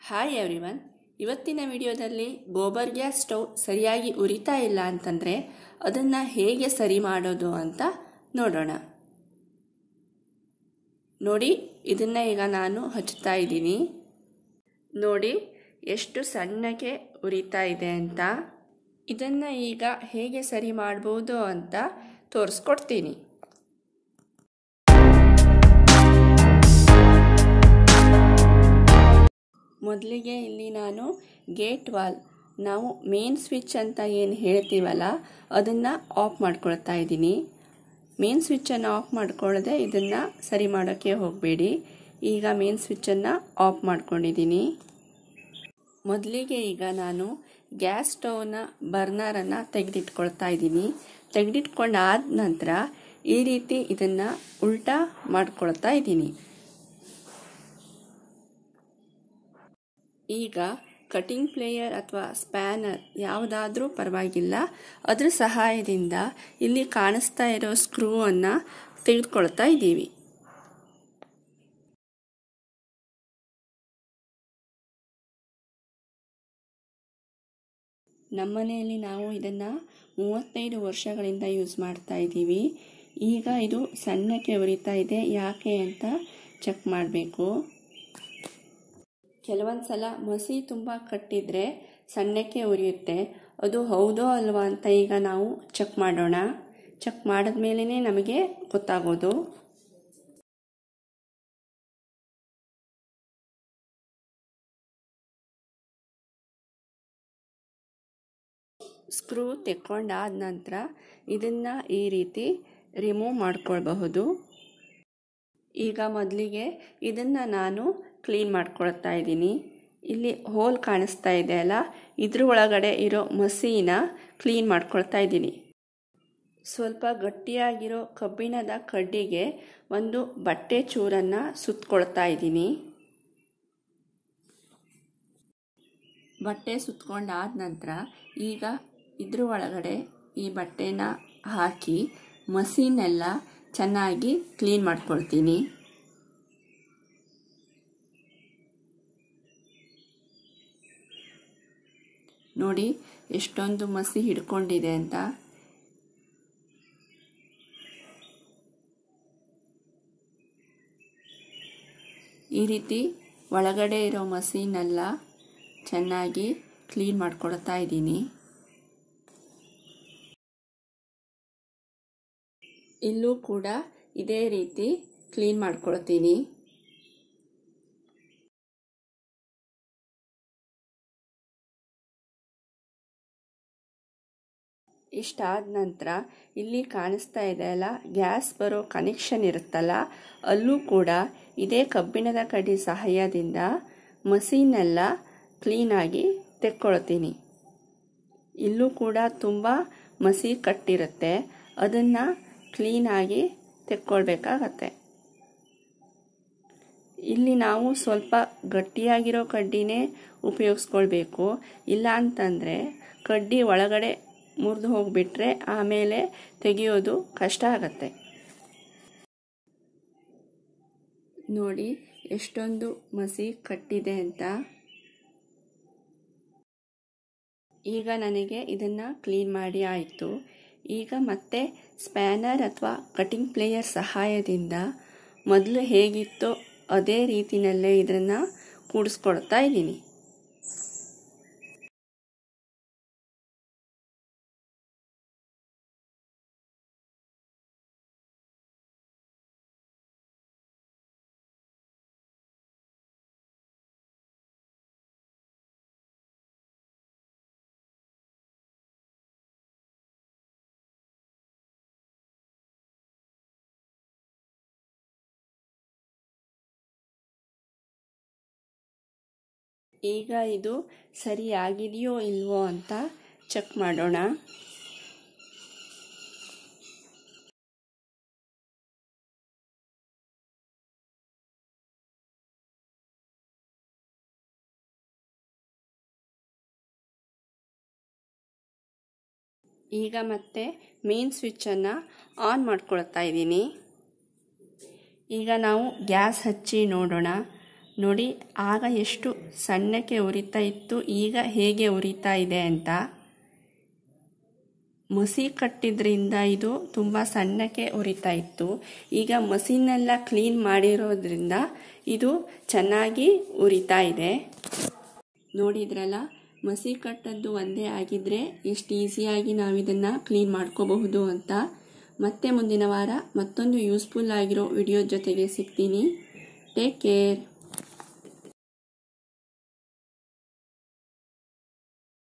hi everyone ಇವತ್ತಿನ ವಿಡಿಯೋದಲ್ಲಿ gobar gas stove ಸರಿಯಾಗಿ ಉರಿತಾ ಇಲ್ಲ ಅಂತಂದರೆ ಅದನ್ನು ಹೇಗೆ ಸರಿ ಮಾಡೋದು ಅಂತ ನೋಡೋಣ ನೋಡಿ ಇದನ್ನು ಈಗ ನಾನು ಹಚ್ತಾ ಇದ್ದೀನಿ ನೋಡಿ ಎಷ್ಟು ಸಣ್ಣಗೆ ಉರಿತಾ ಇದೆ ಅಂತ ಇದನ್ನು ಈಗ ಹೇಗೆ ಸರಿ ಮಾಡ್ಬೋದು ಅಂತ ತೋರಿಸ್ಕೊಡ್ತೀನಿ ಮೊದಲಿಗೆ ಇಲ್ಲಿ ನಾನು ಗೇಟ್ ವಾಲ್ ನಾವು ಮೇನ್ ಸ್ವಿಚ್ ಅಂತ ಏನು ಹೇಳ್ತೀವಲ್ಲ ಅದನ್ನು ಆಫ್ ಮಾಡ್ಕೊಳ್ತಾ ಇದ್ದೀನಿ ಮೇನ್ ಸ್ವಿಚ್ಚನ್ನು ಆಫ್ ಮಾಡ್ಕೊಳ್ಳದೆ ಇದನ್ನು ಸರಿ ಮಾಡೋಕ್ಕೆ ಹೋಗಬೇಡಿ ಈಗ ಮೇನ್ ಸ್ವಿಚ್ಚನ್ನು ಆಫ್ ಮಾಡ್ಕೊಂಡಿದ್ದೀನಿ ಮೊದಲಿಗೆ ಈಗ ನಾನು ಗ್ಯಾಸ್ ಸ್ಟವ್ನ ಬರ್ನರನ್ನು ತೆಗೆದಿಟ್ಕೊಳ್ತಾ ಇದ್ದೀನಿ ತೆಗೆದಿಟ್ಕೊಂಡಾದ ನಂತರ ಈ ರೀತಿ ಇದನ್ನು ಉಲ್ಟಾ ಮಾಡ್ಕೊಳ್ತಾ ಇದ್ದೀನಿ ಈಗ ಕಟಿಂಗ್ ಪ್ಲೇಯರ್ ಅಥವಾ ಸ್ಪ್ಯಾನರ್ ಯಾವುದಾದ್ರೂ ಪರವಾಗಿಲ್ಲ ಅದರ ಸಹಾಯದಿಂದ ಇಲ್ಲಿ ಕಾಣಿಸ್ತಾ ಇರೋ ಸ್ಕ್ರೂವನ್ನು ತೆಗೆದುಕೊಳ್ತಾ ಇದ್ದೀವಿ ನಮ್ಮನೆಯಲ್ಲಿ ನಾವು ಇದನ್ನು ಮೂವತ್ತೈದು ವರ್ಷಗಳಿಂದ ಯೂಸ್ ಮಾಡ್ತಾ ಇದ್ದೀವಿ ಈಗ ಇದು ಸಣ್ಣಕ್ಕೆ ಉರಿತಾ ಇದೆ ಯಾಕೆ ಅಂತ ಚೆಕ್ ಮಾಡಬೇಕು ಕೆಲವೊಂದು ಸಲ ಮಸಿ ತುಂಬ ಕಟ್ಟಿದರೆ ಸಣ್ಣಕ್ಕೆ ಉರಿಯುತ್ತೆ ಅದು ಹೌದೋ ಅಲ್ವಾ ಅಂತ ಈಗ ನಾವು ಚೆಕ್ ಮಾಡೋಣ ಚೆಕ್ ಮಾಡಿದ್ಮೇಲೆ ನಮಗೆ ಗೊತ್ತಾಗೋದು ಸ್ಕ್ರೂ ತೆಕ್ಕೊಂಡಾದ ನಂತರ ಇದನ್ನು ಈ ರೀತಿ ರಿಮೂವ್ ಮಾಡ್ಕೊಳ್ಬಹುದು ಈಗ ಮೊದಲಿಗೆ ಇದನ್ನು ನಾನು ಕ್ಲೀನ್ ಮಾಡ್ಕೊಳ್ತಾ ಇದ್ದೀನಿ ಇಲ್ಲಿ ಹೋಲ್ ಕಾಣಿಸ್ತಾ ಇದೆ ಅಲ್ಲ ಇದ್ರ ಒಳಗಡೆ ಇರೋ ಮಸೀನ ಕ್ಲೀನ್ ಮಾಡ್ಕೊಳ್ತಾ ಇದ್ದೀನಿ ಸ್ವಲ್ಪ ಗಟ್ಟಿಯಾಗಿರೋ ಕಬ್ಬಿಣದ ಕಡ್ಡಿಗೆ ಒಂದು ಬಟ್ಟೆ ಚೂರನ್ನು ಸುತ್ತಕೊಳ್ತಾ ಇದ್ದೀನಿ ಬಟ್ಟೆ ಸುತ್ಕೊಂಡಾದ ನಂತರ ಈಗ ಇದ್ರ ಒಳಗಡೆ ಈ ಬಟ್ಟೆನ ಹಾಕಿ ಮಸೀನೆಲ್ಲ ಚೆನ್ನಾಗಿ ಕ್ಲೀನ್ ಮಾಡ್ಕೊಳ್ತೀನಿ ನೋಡಿ ಎಷ್ಟೊಂದು ಮಸಿ ಹಿಡ್ಕೊಂಡಿದೆ ಅಂತ ಈ ರೀತಿ ಒಳಗಡೆ ಇರೋ ಮಸೀನೆಲ್ಲ ಚೆನ್ನಾಗಿ ಕ್ಲೀನ್ ಮಾಡ್ಕೊಳ್ತಾ ಇದ್ದೀನಿ ಇಲ್ಲೂ ಕೂಡ ಇದೇ ರೀತಿ ಕ್ಲೀನ್ ಮಾಡ್ಕೊಳ್ತೀನಿ ಇಷ್ಟಾದ ನಂತರ ಇಲ್ಲಿ ಕಾಣಿಸ್ತಾ ಇದೆ ಅಲ್ಲ ಗ್ಯಾಸ್ ಬರೋ ಕನೆಕ್ಷನ್ ಇರುತ್ತಲ್ಲ ಅಲ್ಲೂ ಕೂಡ ಇದೇ ಕಬ್ಬಿಣದ ಕಡ್ಡಿ ಸಹಾಯದಿಂದ ಮಸೀನೆಲ್ಲ ಕ್ಲೀನಾಗಿ ತೆಕ್ಕೊಳ್ತೀನಿ ಇಲ್ಲೂ ಕೂಡ ತುಂಬ ಮಸಿ ಕಟ್ಟಿರುತ್ತೆ ಅದನ್ನು ಕ್ಲೀನಾಗಿ ತೆಕ್ಕೊಳ್ಬೇಕಾಗತ್ತೆ ಇಲ್ಲಿ ನಾವು ಸ್ವಲ್ಪ ಗಟ್ಟಿಯಾಗಿರೋ ಕಡ್ಡಿನೇ ಉಪಯೋಗಿಸ್ಕೊಳ್ಬೇಕು ಇಲ್ಲ ಅಂತಂದರೆ ಕಡ್ಡಿ ಒಳಗಡೆ ಮುರಿದು ಹೋಗಿಬಿಟ್ರೆ ಆಮೇಲೆ ತೆಗೆಯೋದು ಕಷ್ಟ ಆಗತ್ತೆ ನೋಡಿ ಎಷ್ಟೊಂದು ಮಸಿ ಕಟ್ಟಿದೆ ಅಂತ ಈಗ ನನಗೆ ಇದನ್ನು ಕ್ಲೀನ್ ಮಾಡಿ ಆಯಿತು ಈಗ ಮತ್ತೆ ಸ್ಪ್ಯಾನರ್ ಅಥವಾ ಕಟಿಂಗ್ ಪ್ಲೇಯರ್ ಸಹಾಯದಿಂದ ಮೊದಲು ಹೇಗಿತ್ತೋ ಅದೇ ರೀತಿಯಲ್ಲೇ ಇದನ್ನು ಕೂಡಿಸ್ಕೊಳ್ತಾ ಇದ್ದೀನಿ ಈಗ ಇದು ಸರಿಯಾಗಿದೆಯೋ ಇಲ್ವೋ ಅಂತ ಚೆಕ್ ಮಾಡೋಣ ಈಗ ಮತ್ತೆ ಮೇನ್ ಸ್ವಿಚ್ಚನ್ನು ಆನ್ ಮಾಡ್ಕೊಳ್ತಾ ಇದ್ದೀನಿ ಈಗ ನಾವು ಗ್ಯಾಸ್ ಹಚ್ಚಿ ನೋಡೋಣ ನೋಡಿ ಆಗ ಎಷ್ಟು ಸಣ್ಣಕ್ಕೆ ಉರಿತಾ ಇತ್ತು ಈಗ ಹೇಗೆ ಉರಿತಾ ಇದೆ ಅಂತ ಮಸಿ ಕಟ್ಟಿದ್ರಿಂದ ಇದು ತುಂಬ ಸಣ್ಣಕ್ಕೆ ಉರಿತಾ ಇತ್ತು ಈಗ ಮಸಿನೆಲ್ಲ ಕ್ಲೀನ್ ಮಾಡಿರೋದ್ರಿಂದ ಇದು ಚೆನ್ನಾಗಿ ಉರಿತಾ ಇದೆ ನೋಡಿದ್ರಲ್ಲ ಮಸಿ ಕಟ್ಟದ್ದು ಒಂದೇ ಆಗಿದ್ರೆ ಎಷ್ಟು ಈಸಿಯಾಗಿ ನಾವು ಇದನ್ನು ಕ್ಲೀನ್ ಮಾಡ್ಕೋಬಹುದು ಅಂತ ಮತ್ತೆ ಮುಂದಿನ ವಾರ ಮತ್ತೊಂದು ಯೂಸ್ಫುಲ್ ಆಗಿರೋ ವಿಡಿಯೋ ಜೊತೆಗೆ ಸಿಗ್ತೀನಿ ಟೇಕ್ ಕೇರ್